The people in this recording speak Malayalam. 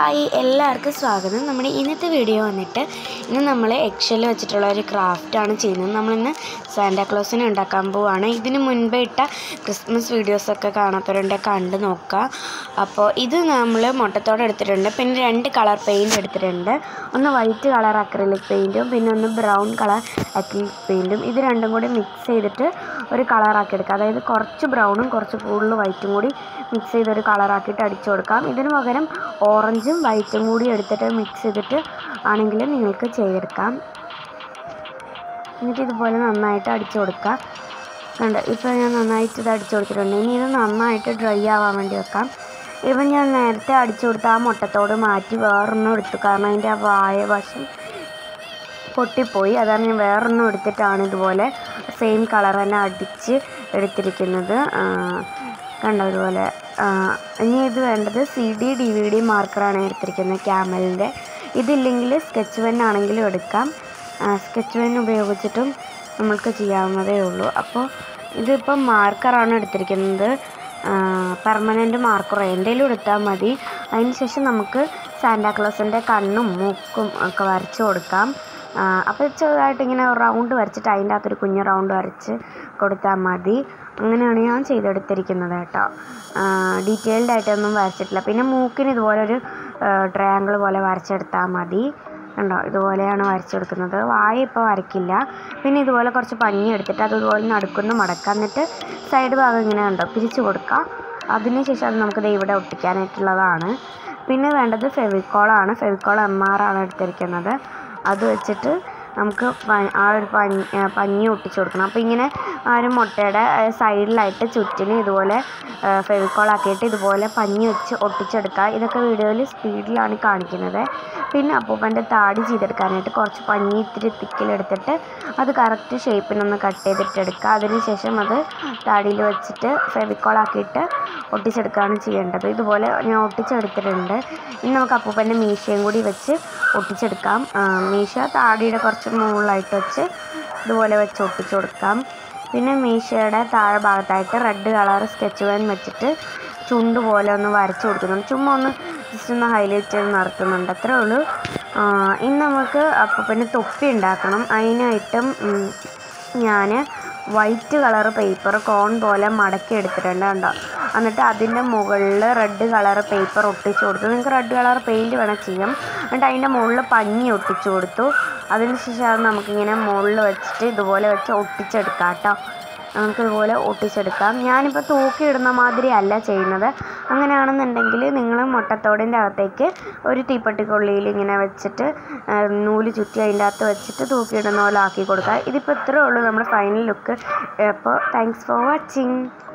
ഹായ് എല്ലാവർക്കും സ്വാഗതം നമ്മുടെ ഇന്നത്തെ വീഡിയോ വന്നിട്ട് ഇന്ന് നമ്മൾ എക്ഷൽ വെച്ചിട്ടുള്ള ഒരു ക്രാഫ്റ്റാണ് ചെയ്യുന്നത് നമ്മളിന്ന് സാന്റാക്ലോസിനെ ഉണ്ടാക്കാൻ പോവുകയാണ് ഇതിന് മുൻപേ ഇട്ട ക്രിസ്മസ് വീഡിയോസൊക്കെ കാണാത്തവരുണ്ടെ കണ്ട് നോക്കുക അപ്പോൾ ഇത് നമ്മൾ മുട്ടത്തോടെ എടുത്തിട്ടുണ്ട് പിന്നെ രണ്ട് കളർ പെയിൻറ് എടുത്തിട്ടുണ്ട് ഒന്ന് വൈറ്റ് കളർ അക്രിലിക് പെയിൻറ്റും പിന്നെ ഒന്ന് ബ്രൗൺ കളർ അക്രിലിക് പെയിൻറ്റും ഇത് രണ്ടും കൂടി മിക്സ് ചെയ്തിട്ട് ഒരു കളറാക്കി എടുക്കുക അതായത് കുറച്ച് ബ്രൗണും കുറച്ച് കൂടുതൽ വൈറ്റും കൂടി മിക്സ് ചെയ്തൊരു കളറാക്കിയിട്ട് അടിച്ചു കൊടുക്കാം ഇതിന് പകരം ഓറഞ്ചും വൈറ്റും കൂടി എടുത്തിട്ട് മിക്സ് ചെയ്തിട്ട് ആണെങ്കിൽ നിങ്ങൾക്ക് ചെയ്തെടുക്കാം എന്നിട്ട് ഇതുപോലെ നന്നായിട്ട് അടിച്ചു കൊടുക്കുക കണ്ട് ഇപ്പോൾ ഞാൻ നന്നായിട്ട് ഇത് അടിച്ചു കൊടുത്തിട്ടുണ്ട് ഇനി ഇത് നന്നായിട്ട് ഡ്രൈ ആവാൻ വേണ്ടി വെക്കാം ഇപ്പം ഞാൻ നേരത്തെ അടിച്ചു കൊടുത്ത ആ മുട്ടത്തോട് മാറ്റി വേറൊന്നും എടുത്തു കാരണം അതിൻ്റെ ആ വായ വശം പൊട്ടിപ്പോയി അതാണ് ഞാൻ വേറൊന്നും എടുത്തിട്ടാണ് ഇതുപോലെ സെയിം കളർ തന്നെ അടിച്ച് എടുത്തിരിക്കുന്നത് ആ, കണ്ടോ ഇതുപോലെ ആ, ഇനി ഇത് വേണ്ടത് C D D V D മാർക്കറാണ് എടുത്തിരിക്കുന്നത് ക്യാമലിൻ്റെ ഇതില്ലെങ്കിൽ സ്കെച്ച് പെൻ ആണെങ്കിലും എടുക്കാം സ്കെച്ച് പെൻ ഉപയോഗിച്ചിട്ടും നമ്മൾക്ക് ചെയ്യാവുന്നതേ ഉള്ളൂ അപ്പോൾ ഇതിപ്പം മാർക്കറാണ് എടുത്തിരിക്കുന്നത് പെർമനൻറ്റ് മാർക്കറോ എന്തെങ്കിലും എടുത്താൽ മതി അതിന് ശേഷം നമുക്ക് സാന്റാക്ലോസിൻ്റെ കണ്ണും മൂക്കും ഒക്കെ വരച്ച് കൊടുക്കാം അപ്പോൾ ചെറുതായിട്ട് ഇങ്ങനെ റൗണ്ട് വരച്ചിട്ട് അതിൻ്റെ അകത്തൊരു കുഞ്ഞ് റൗണ്ട് വരച്ച് കൊടുത്താൽ മതി അങ്ങനെയാണ് ഞാൻ ചെയ്തെടുത്തിരിക്കുന്നത് കേട്ടോ ഡീറ്റെയിൽഡ് ആയിട്ടൊന്നും വരച്ചിട്ടില്ല പിന്നെ മൂക്കിന് ഇതുപോലെ ഒരു ട്രയാങ്കിൾ പോലെ വരച്ചെടുത്താൽ മതി കണ്ടോ ഇതുപോലെയാണ് വരച്ചെടുക്കുന്നത് വായ ഇപ്പോൾ വരയ്ക്കില്ല പിന്നെ ഇതുപോലെ കുറച്ച് പഞ്ഞി എടുത്തിട്ട് അത് ഇതുപോലെ നടുക്കുന്ന് മടക്കുക എന്നിട്ട് സൈഡ് ഭാഗം ഇങ്ങനെ കണ്ടോ പിരിച്ചു കൊടുക്കുക അതിനുശേഷം അത് നമുക്ക് ദേ ഇവിടെ ഒട്ടിക്കാനായിട്ടുള്ളതാണ് പിന്നെ വേണ്ടത് ഫെവിക്കോളാണ് ഫെവിക്കോൾ എം ആർ ആണ് എടുത്തിരിക്കുന്നത് അത് വെച്ചിട്ട് നമുക്ക് പ- ആ ഒരു പഞ്ഞി ആ, പഞ്ഞി ഒട്ടിച്ച് കൊടുക്കണം അപ്പോൾ ഇങ്ങനെ ആ ഒരു മുട്ടയുടെ സൈഡിലായിട്ട് ചുറ്റിന് ഇതുപോലെ ഫെവിക്കോൾ ആക്കിയിട്ട് ഇതുപോലെ പഞ്ഞി വെച്ച് ഒട്ടിച്ചെടുക്കുക ഇതൊക്കെ വീഡിയോയിൽ സ്പീഡിലാണ് കാണിക്കുന്നത് പിന്നെ അപ്പൂപ്പൻ്റെ താടി ചെയ്തെടുക്കാനായിട്ട് കുറച്ച് പഞ്ഞി ഇത്തിരി തിക്കിലെടുത്തിട്ട് അത് കറക്റ്റ് ഷേപ്പിനൊന്ന് കട്ട് ചെയ്തിട്ട് എടുക്കുക അതിനുശേഷം അത് താടിയിൽ വെച്ചിട്ട് ഫെവിക്കോൾ ആക്കിയിട്ട് ഒട്ടിച്ചെടുക്കുകയാണ് ചെയ്യേണ്ടത് ഇതുപോലെ ഞാൻ ഒട്ടിച്ചെടുത്തിട്ടുണ്ട് ഇനി നമുക്ക് അപ്പൂപ്പൻ്റെ മീശയും കൂടി വെച്ച് ഒട്ടിച്ചെടുക്കാം ആ, മീശ താടിയുടെ കുറച്ച് മുകളിലായിട്ട് വെച്ച് ഇതുപോലെ വെച്ച് ഒട്ടിച്ചു കൊടുക്കാം പിന്നെ മീശയുടെ താഴെ ഭാഗത്തായിട്ട് റെഡ് കളർ സ്കെച്ച് പെൻ വെച്ചിട്ട് ചുണ്ട് പോലെ ഒന്ന് വരച്ച് കൊടുക്കുന്നുണ്ട് ചുമ്മാ ഒന്ന് ജസ്റ്റ് ഒന്ന് ഹൈലൈറ്റ് ചെയ്ത് നിർത്തുന്നുണ്ട് അത്രേ ഉള്ളൂ ആ, ഇനി നമുക്ക് അപ്പോൾ പിന്നെ തൊപ്പി ഉണ്ടാക്കണം അതിനായിട്ടും ഞാൻ വൈറ്റ് കളർ പേപ്പർ കോൺ പോലെ മടക്കി എടുത്തിട്ടുണ്ട് കണ്ടോ എന്നിട്ട് അതിൻ്റെ മുകളിൽ റെഡ് കളർ പേപ്പർ ഒട്ടിച്ചു കൊടുത്തു നിങ്ങൾക്ക് റെഡ് കളർ പെയിൻറ് വേണം ചെയ്യാം എന്നിട്ട് അതിൻ്റെ മുകളിൽ പഞ്ഞി ഒട്ടിച്ചു കൊടുത്തു അതിനുശേഷം അത് നമുക്കിങ്ങനെ മുകളിൽ വെച്ചിട്ട് ഇതുപോലെ വെച്ച് ഒട്ടിച്ചെടുക്കാം കേട്ടോ നമുക്ക് ഇതുപോലെ ഒട്ടിച്ചെടുക്കാം ഞാനിപ്പോൾ തൂക്കിയിടുന്ന മാതിരി അല്ല ചെയ്യുന്നത് അങ്ങനെയാണെന്നുണ്ടെങ്കിൽ നിങ്ങൾ മുട്ടത്തോടിൻ്റെ അകത്തേക്ക് ഒരു തീപ്പെട്ടിക്കൊള്ളിയിൽ ഇങ്ങനെ വെച്ചിട്ട് ആ, നൂല് ചുറ്റി അതിൻ്റെ അകത്ത് വെച്ചിട്ട് തൂക്കിയിടുന്ന പോലെ ആക്കി കൊടുക്കുക ഇതിപ്പോൾ ഇത്രേ ഉള്ളൂ നമ്മുടെ ഫൈനൽ ലുക്ക് അപ്പോൾ താങ്ക്സ് ഫോർ വാച്ചിങ്